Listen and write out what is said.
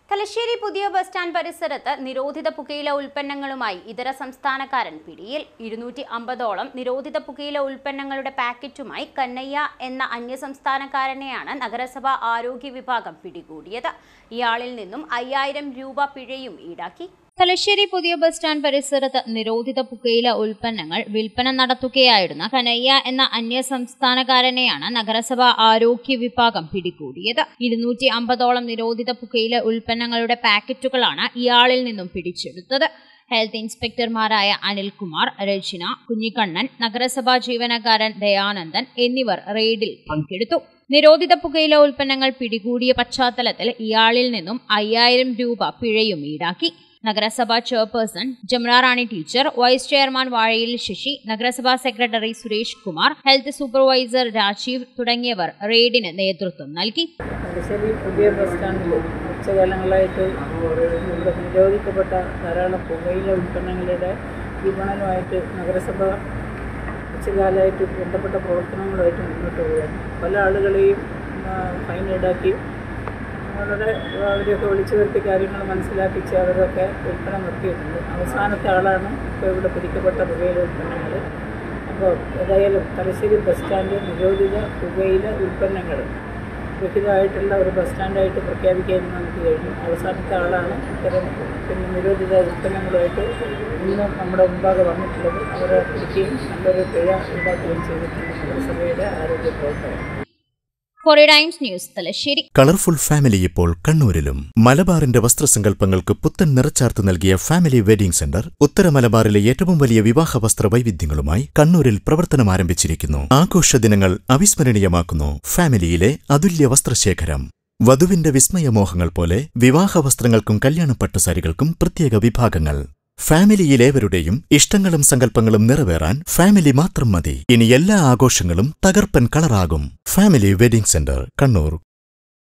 തലശ്ശേരി പുതിയ bus stand പരിസരത്ത് നിരോധിത പുകയില ഉൽപ്പന്നങ്ങളുമായി ഇതര സംസ്ഥാനക്കാരൻ പിടിയിൽ ഇരുന്നൂറ്റി അമ്പതോളം നിരോധിത പുകയില ഉൽപ്പന്നങ്ങളുടെ പാക്കറ്റുമായി കന്നയ്യ എന്ന അന്യസംസ്ഥാനക്കാരനെയാണ് നഗരസഭ ആരോഗ്യ വിഭാഗം പിടികൂടിയത് ഇയാളിൽ നിന്നും അയ്യായിരം രൂപ പിഴയും ഈടാക്കി തലശ്ശേരി പുതിയ ബസ് സ്റ്റാൻഡ് പരിസരത്ത് നിരോധിത പുകയില ഉൽപ്പന്നങ്ങൾ വിൽപ്പന നടത്തുകയായിരുന്ന കനയ്യ എന്ന അന്യ സംസ്ഥാനക്കാരനെയാണ് നഗരസഭ ആരോഗ്യ വിഭാഗം പിടികൂടിയത് ഇരുന്നൂറ്റി അമ്പതോളം നിരോധിത പുകയില ഉൽപ്പന്നങ്ങളുടെ പാക്കറ്റുകളാണ് ഇയാളിൽ നിന്നും പിടിച്ചെടുത്തത് ഹെൽത്ത് ഇൻസ്പെക്ടർമാരായ അനിൽകുമാർ രചന കുഞ്ഞിക്കണ്ണൻ നഗരസഭാ ജീവനക്കാരൻ ദയാനന്ദൻ എന്നിവർ റെയ്ഡിൽ പങ്കെടുത്തു നിരോധിത പുകയില ഉൽപ്പന്നങ്ങൾ പിടികൂടിയ പശ്ചാത്തലത്തിൽ ഇയാളിൽ നിന്നും അയ്യായിരം രൂപ പിഴയും ഈടാക്കി നഗരസഭാ chairperson Jamuna Rani teacher vice chairman Vazhayil Sasi നഗരസഭാ secretary Suresh Kumar health supervisor Rajeev തുടങ്ങിയവർ റെയ്ഡിന് നേതൃത്വം നൽകി തലശ്ശേരി പുതിയ ബസ് സ്റ്റാൻഡിൽ ഉച്ചകാലങ്ങളായിട്ട് ഇവിടെ നിരോധിക്കപ്പെട്ട ധാരാളം പുകയില ഉൽപ്പന്നങ്ങളുടെ വിപണനമായിട്ട് നഗരസഭ ഉച്ചകാലമായിട്ട് ബന്ധപ്പെട്ട പ്രവർത്തനങ്ങളുമായിട്ട് മുന്നോട്ട് പോവുകയാണ് പല ആളുകളെയും ആ, ഫൈൻ ഈടാക്കി വളരെ അവരെയൊക്കെ വിളിച്ചു വരുത്തി കാര്യങ്ങൾ മനസ്സിലാക്കിച്ച് അവരൊക്കെ വിൽപ്പന നിർത്തിയിട്ടുണ്ട് അവസാനത്തെ ആളാണ് ഇപ്പോൾ ഇവിടെ പിടിക്കപ്പെട്ട പുകയില ഉൽപ്പന്നങ്ങൾ അപ്പോൾ ഏതായാലും തലശ്ശേരി ബസ് സ്റ്റാൻഡ് നിരോധിത പുകയില ഉൽപ്പന്നങ്ങൾ രഹിതമായിട്ടുള്ള ഒരു ബസ് സ്റ്റാൻഡായിട്ട് പ്രഖ്യാപിക്കാൻ നമുക്ക് കഴിഞ്ഞു അവസാനത്തെ ആളാണ് ഇത്തരം പിന്നെ നിരോധിത ഉൽപ്പന്നങ്ങളുമായിട്ട് ഇന്ന് നമ്മുടെ മുമ്പാകെ വന്നിട്ടുള്ളത് അവരെ പിടിക്കുകയും നല്ലൊരു പിഴ ഈടാക്കുകയും ചെയ്തിട്ടുണ്ട് നഗരസഭയുടെ ആരോഗ്യ പ്രവർത്തകർ Korea Times news Thalassery colourful family ഇപ്പോൾ കണ്ണൂരിലും മലബാറിന്റെ വസ്ത്രസങ്കല്പങ്ങൾക്ക് പുത്തൻ നിറച്ചാർത്ത് നൽകിയ ഫാമിലി വെഡിംഗ് സെന്റർ ഉത്തര മലബാറിലെ ഏറ്റവും വലിയ വിവാഹ വസ്ത്ര വൈവിധ്യങ്ങളുമായി കണ്ണൂരിൽ പ്രവർത്തനം ആരംഭിച്ചിരിക്കുന്നു ആഘോഷ ദിനങ്ങൾ അവിസ്മരണീയമാക്കുന്നു ഫാമിലിയിലെ അതുല്യ വസ്ത്രശേഖരം വധുവിന്റെ വിസ്മയമോഹങ്ങൾ പോലെ വിവാഹ വസ്ത്രങ്ങൾക്കും കല്യാണ പട്ടുസാരികൾക്കും പ്രത്യേക വിഭാഗങ്ങൾ ഫാമിലിയിലേവരുടെയും ഇഷ്ടങ്ങളും സങ്കല്പങ്ങളും നിറവേറാൻ ഫാമിലി മാത്രം മതി ഇനി എല്ലാ ആഘോഷങ്ങളും തകർപ്പൻ കളറാകും ഫാമിലി വെഡിംഗ് സെന്റർ കണ്ണൂർ